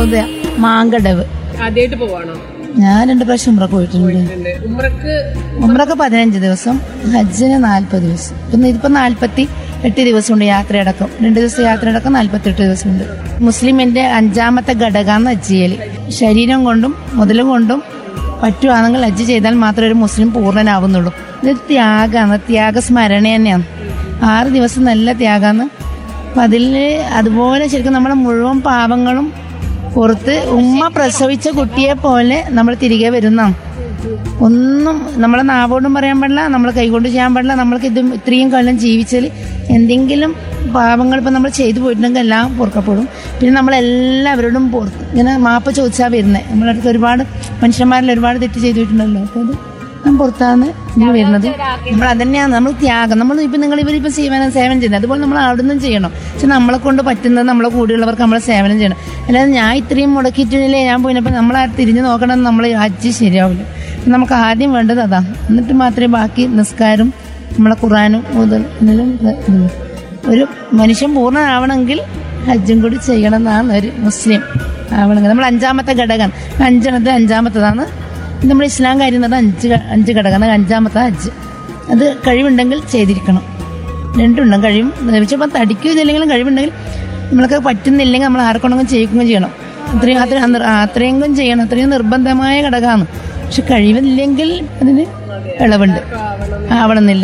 റൗദ മാങ്കടവ് ആദ്യമായിട്ട് പോവാണോ ഞാൻ രണ്ട് പ്രാവശ്യം ഉമ്രക്ക് പോയിട്ടുണ്ട് ഉണ്ട്. ഉമ്രക്ക് ഉമ്രക്ക് പതിനഞ്ച് ദിവസം ഹജ്ജിന് നാൽപ്പത് ദിവസം ഇപ്പം ഇതിപ്പോ നാൽപ്പത്തി എട്ട് ദിവസമുണ്ട് യാത്രയടക്കം രണ്ട് ദിവസം യാത്രയടക്കം നാൽപ്പത്തി എട്ട് ദിവസമുണ്ട് മുസ്ലിമിന്റെ അഞ്ചാമത്തെ ഘടകമാണ് ഹജ്ജ് ചെയ്യൽ ശരീരം കൊണ്ടും മുതലും കൊണ്ടും പറ്റുവാണെങ്കിൽ ഹജ്ജ് ചെയ്താൽ മാത്രമേ ഒരു മുസ്ലിം പൂർണ്ണനാവുന്നുള്ളൂ ഇത് ത്യാഗമാണ് ത്യാഗ സ്മരണ തന്നെയാണ് ആറ് ദിവസം നല്ല ത്യാഗമാണ് അപ്പം അതിൽ അതുപോലെ ശരിക്കും നമ്മുടെ മുഴുവൻ പാപങ്ങളും പുറത്ത് ഉമ്മ പ്രസവിച്ച കുട്ടിയെ പോലെ നമ്മൾ തിരികെ വരുന്നതാണ് ഒന്നും നമ്മളെ നാവോടും പറയാൻ പാടില്ല നമ്മൾ കൈകൊണ്ട് ചെയ്യാൻ പാടില്ല നമ്മൾക്ക് ഇത് ഇത്രയും കാലം ജീവിച്ചതിൽ എന്തെങ്കിലും പാപങ്ങൾ ഇപ്പം നമ്മൾ ചെയ്തു പോയിട്ടുണ്ടെങ്കിൽ എല്ലാം പൊറുക്കപ്പെടും പിന്നെ നമ്മളെല്ലാവരോടും പുറത്ത് ഇങ്ങനെ മാപ്പ് ചോദിച്ചാൽ വരുന്നത് നമ്മുടെ അടുത്ത് ഒരുപാട് മനുഷ്യന്മാരിൽ ഒരുപാട് തെറ്റ് ചെയ്തിട്ടുണ്ടല്ലോ അപ്പോൾ അത് ഞാൻ പുറത്താണ് ഇങ്ങനെ വരുന്നത് നമ്മൾ അതന്നെയാണ് നമ്മൾ ത്യാഗം നമ്മൾ ഇപ്പം നിങ്ങൾ ഇവരിപ്പോൾ സേവനം സേവനം ചെയ്യുന്നത് അതുപോലെ നമ്മൾ അവിടെ നിന്നും ചെയ്യണം പക്ഷെ നമ്മളെ കൊണ്ട് പറ്റുന്നത് നമ്മളെ കൂടെയുള്ളവർക്ക് നമ്മൾ സേവനം ചെയ്യണം അല്ലാതെ ഞാൻ ഇത്രയും മുടക്കിയിട്ടില്ലേ ഞാൻ പോയിപ്പോൾ നമ്മൾ ആ തിരിഞ്ഞു നോക്കണം നമ്മൾ ഹജ്ജ് ശരിയാവില്ല അപ്പം നമുക്ക് ആദ്യം വേണ്ടത് അതാ എന്നിട്ട് മാത്രമേ ബാക്കി നിസ്കാരം നമ്മളെ ഖുറാനും മുതൽ ഇതിലും ഇത് ഉള്ളൂ. ഒരു മനുഷ്യൻ പൂർണ്ണനാവണമെങ്കിൽ ഹജ്ജും കൂടി ചെയ്യണം എന്നാണ് ഒരു മുസ്ലിം ആവണമെങ്കിൽ നമ്മൾ അഞ്ചാമത്തെ ഘടകമാണ് അഞ്ചെണ്ണത്തിൽ അഞ്ചാമത്തതാണ് ഇത് നമ്മൾ ഇസ്ലാം കാര്യന്നത് അഞ്ച് ഘ- അഞ്ച് ഘടകമാണ് അഞ്ചാമത്തെ ഹജ്ജ് അത് കഴിവുണ്ടെങ്കിൽ ചെയ്തിരിക്കണം രണ്ടുണ്ടും കഴിവും ചിലപ്പോൾ തടിക്കും ഇതില്ലെങ്കിലും കഴിവുണ്ടെങ്കിൽ നമ്മൾക്ക് പറ്റുന്നില്ലെങ്കിൽ നമ്മൾ ആർക്കൊണ്ടെങ്കിലും ചെയ്യിക്കുകയും ചെയ്യണം അത്രയും അത്രയും അന്നേരം- ആ, അത്രയെങ്കിലും ചെയ്യണം അത്രയും നിർബന്ധമായ ഘടകമാണ് പക്ഷെ കഴിവില്ലെങ്കിൽ അതിന് ഇളവുണ്ട് ആവണമെന്നില്ല